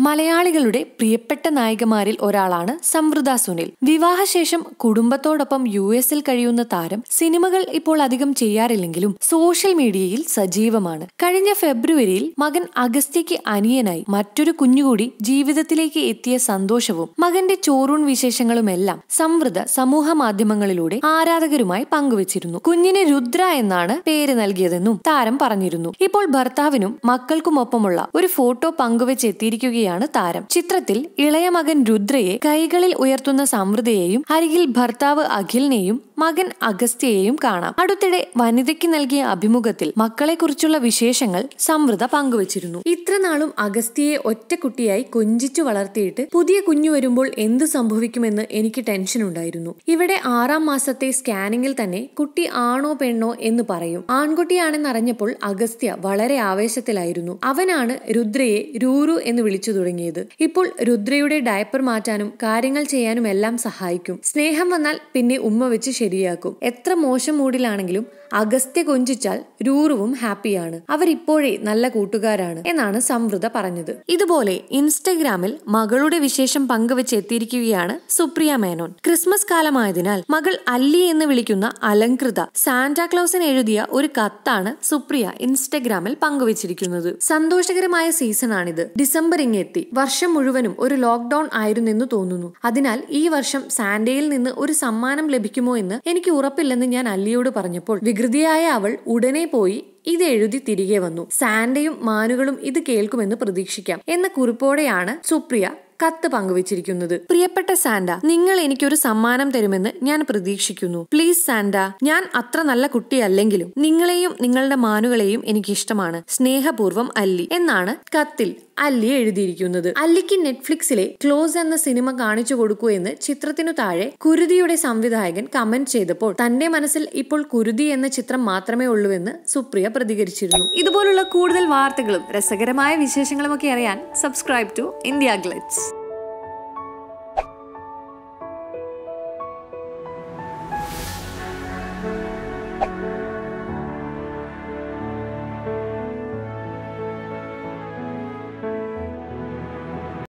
മലയാളികളുടെ പ്രിയപ്പെട്ട നായികമാരിൽ ഒരാളാണ് സംവൃത സുനിൽ വിവാഹശേഷം കുടുംബത്തോടൊപ്പം യു എസിൽ കഴിയുന്ന താരം സിനിമകൾ ഇപ്പോൾ അധികം ചെയ്യാറില്ലെങ്കിലും സോഷ്യൽ മീഡിയയിൽ സജീവമാണ് കഴിഞ്ഞ ഫെബ്രുവരിയിൽ മകൻ അഗസ്ത്യയ്ക്ക് അനിയനായി മറ്റൊരു കുഞ്ഞുകൂടി ജീവിതത്തിലേക്ക് എത്തിയ സന്തോഷവും മകന്റെ ചോറൂൺ വിശേഷങ്ങളുമെല്ലാം സംവൃത സമൂഹ മാധ്യമങ്ങളിലൂടെ ആരാധകരുമായി പങ്കുവച്ചിരുന്നു കുഞ്ഞിന് രുദ്ര എന്നാണ് പേര് നൽകിയതെന്നും താരം പറഞ്ഞിരുന്നു ഇപ്പോൾ ഭർത്താവിനും മക്കൾക്കുമൊപ്പമുള്ള ഒരു ഫോട്ടോ പങ്കുവെച്ചെത്തിയിരിക്കുകയാണ് താരം ചിത്രത്തിൽ ഇളയ മകൻ രുദ്രയെ കൈകളിൽ ഉയർത്തുന്ന സമൃദ്ധയെയും അരികിൽ ഭർത്താവ് അഖിലിനെയും മകൻ അഗസ്ത്യയെയും കാണാം അടുത്തിടെ വനിതയ്ക്ക് നൽകിയ അഭിമുഖത്തിൽ മക്കളെക്കുറിച്ചുള്ള വിശേഷങ്ങൾ സമൃദ്ധ പങ്കുവച്ചിരുന്നു ഇത്രനാളും അഗസ്ത്യയെ ഒറ്റക്കുട്ടിയായി കൊഞ്ചിച്ചു വളർത്തിയിട്ട് പുതിയ കുഞ്ഞു വരുമ്പോൾ എന്ത് സംഭവിക്കുമെന്ന് എനിക്ക് ടെൻഷൻ ഉണ്ടായിരുന്നു ഇവിടെ ആറാം മാസത്തെ സ്കാനിങ്ങിൽ തന്നെ കുട്ടി ആണോ പെണ്ണോ എന്ന് പറയും ആൺകുട്ടിയാണെന്നറിഞ്ഞപ്പോൾ അഗസ്ത്യ വളരെ ആവേശത്തിലായിരുന്നു അവനാണ് രുദ്രയെ രൂരു എന്ന് വിളിച്ചു തുടങ്ങിയത് ഇപ്പോൾ രുദ്രയുടെ ഡയപ്പർ മാറ്റാനും കാര്യങ്ങൾ ചെയ്യാനും എല്ലാം സഹായിക്കും സ്നേഹം വന്നാൽ പിന്നെ ഉമ്മ വെച്ച് ശരിയാക്കും എത്ര മോശം മൂഡിലാണെങ്കിലും അഗസ്ത്യ കൊഞ്ചിച്ചാൽ രൂറുവും ഹാപ്പിയാണ് അവരിപ്പോഴേ നല്ല കൂട്ടുകാരാണ് എന്നാണ് സംവൃത പറഞ്ഞത് ഇതുപോലെ ഇൻസ്റ്റഗ്രാമിൽ മകളുടെ വിശേഷം പങ്കുവെച്ച് എത്തിയിരിക്കുകയാണ് സുപ്രിയ മേനോൻ ക്രിസ്മസ് കാലമായതിനാൽ മകൾ അല്ലി എന്ന് വിളിക്കുന്ന അലങ്കൃത സാന്റാക്ലോസിന് എഴുതിയ ഒരു കത്താണ് സുപ്രിയ ഇൻസ്റ്റഗ്രാമിൽ പങ്കുവച്ചിരിക്കുന്നത് സന്തോഷകരമായ സീസണാണിത് ഡിസംബർ ഇങ്ങെത്തി വർഷം മുഴുവനും ഒരു ലോക്ക്ഡൌൺ ആയിരുന്നെന്ന് തോന്നുന്നു അതിനാൽ ഈ വർഷം സാന്റയിൽ നിന്ന് ഒരു സമ്മാനം ലഭിക്കുമോ എന്ന് എനിക്ക് ഉറപ്പില്ലെന്ന് ഞാൻ അല്ലിയോട് പറഞ്ഞപ്പോൾ വികൃതിയായ അവൾ ഉടനെ പോയി ഇത് എഴുതി തിരികെ വന്നു സാന്റയും മാനുകളും ഇത് കേൾക്കുമെന്ന് പ്രതീക്ഷിക്കാം എന്ന കുറിപ്പോടെയാണ് സുപ്രിയ കത്ത് പങ്കുവച്ചിരിക്കുന്നത് പ്രിയപ്പെട്ട സാന്റ നിങ്ങൾ എനിക്കൊരു സമ്മാനം തരുമെന്ന് ഞാൻ പ്രതീക്ഷിക്കുന്നു പ്ലീസ് സാന്റ ഞാൻ അത്ര നല്ല കുട്ടിയല്ലെങ്കിലും നിങ്ങളെയും നിങ്ങളുടെ മാനുകളെയും എനിക്ക് ഇഷ്ടമാണ് സ്നേഹപൂർവ്വം അല്ലി എന്നാണ് കത്തിൽ അല്ലി എഴുതിയിരിക്കുന്നത് അല്ലിക്ക് നെറ്റ്ഫ്ലിക്സിലെ ക്ലോസ് എന്ന സിനിമ കാണിച്ചു കൊടുക്കൂ എന്ന് ചിത്രത്തിനു താഴെ കുരുതിയുടെ സംവിധായകൻ കമന്റ് ചെയ്തപ്പോൾ തന്റെ മനസ്സിൽ ഇപ്പോൾ കുരുതി എന്ന ചിത്രം മാത്രമേ ഉള്ളൂവെന്ന് സുപ്രിയ പ്രതികരിച്ചിരുന്നു ഇതുപോലുള്ള കൂടുതൽ വാർത്തകളും രസകരമായ വിശേഷങ്ങളും ഒക്കെ അറിയാൻ സബ്സ്ക്രൈബ് ടു ഇന്ത്യ ഗ്ലിറ്റ്സ്